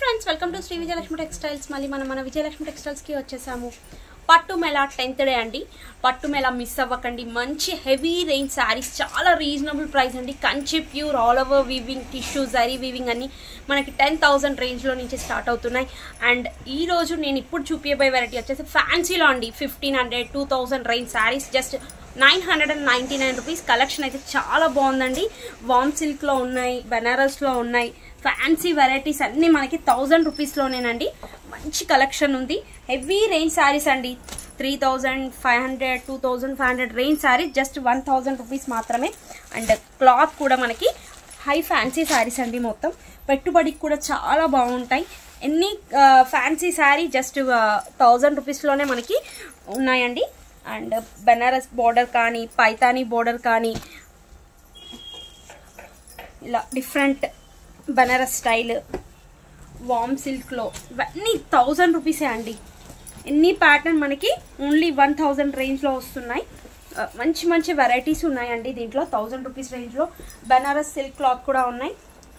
friends welcome to Sri Vijayalakshmi textiles మళ్ళీ మనం మన విజయలక్ష్మి టెక్స్టైల్స్కి వచ్చేసాము పట్టు మేళ టెన్త్ డే అండి పట్టు మేళ మిస్ అవ్వకండి మంచి హెవీ రేంజ్ శారీస్ చాలా రీజనబుల్ ప్రైస్ అండి Kanchi pure all over weaving tissue zari weaving అన్ని మనకి టెన్ థౌసండ్ రేంజ్లో నుంచి స్టార్ట్ అవుతున్నాయి అండ్ ఈ రోజు నేను ఇప్పుడు చూపించబోయే వెరైటీ వచ్చేసి ఫ్యాన్సీలో అండి fifteen hundred two thousand range saris just nine hundred and ninety nine rupees collection అయితే చాలా బాగుందండి వామ్ సిల్క్లో ఉన్నాయి బెనారస్లో ఉన్నాయి ఫ్యాన్సీ వెరైటీస్ అన్నీ మనకి థౌజండ్ రూపీస్లోనేనండి మంచి కలెక్షన్ ఉంది హెవీ రేంజ్ శారీస్ అండి three thousand five hundred two thousand five hundred range saris just one thousand rupees మాత్రమే అండ్ క్లాత్ కూడా మనకి హై ఫ్యాన్సీ శారీస్ అండి మొత్తం పెట్టుబడికి కూడా చాలా బాగుంటాయి ఎన్ని ఫ్యాన్సీ శారీ జస్ట్ థౌజండ్ రూపీస్లోనే మనకి ఉన్నాయండి అండ్ బెనారస్ బోర్డర్ కానీ పైతానీ బోర్డర్ కానీ ఇలా డిఫరెంట్ బనారస్ స్టైల్ వామ్ సిల్క్లో ఇవన్నీ థౌజండ్ రూపీసే అండి ఎన్ని ప్యాటర్న్ మనకి ఓన్లీ వన్ థౌజండ్ రేంజ్లో వస్తున్నాయి ఆ, మంచి మంచి వెరైటీస్ ఉన్నాయండి దీంట్లో థౌజండ్ రూపీస్ రేంజ్లో బనారస్ సిల్క్ క్లాత్ కూడా ఉన్నాయి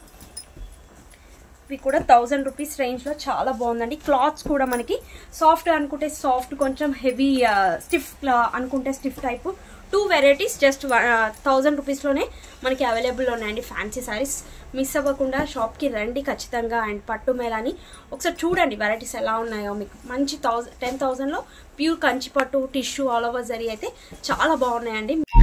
ఇవి కూడా థౌజండ్ రూపీస్ రేంజ్లో చాలా బాగుందండి క్లాత్స్ కూడా మనకి సాఫ్ట్ అనుకుంటే సాఫ్ట్ కొంచెం హెవీ స్టిఫ్ అనుకుంటే stiff type two varieties just thousand రూపీస్లోనే మనకి అవైలబుల్ ఉన్నాయండి ఫ్యాన్సీ శారీస్ మిస్ అవ్వకుండా షాప్కి రండి ఖచ్చితంగా అండ్ పట్టు మేళాని ఒకసారి చూడండి వెరైటీస్ ఎలా ఉన్నాయో మీకు మంచి థౌజండ్ టెన్ థౌజండ్లో ప్యూర్ కంచి పట్టు టిష్యూ ఆల్ ఓవర్ జరీ అయితే చాలా బాగున్నాయండి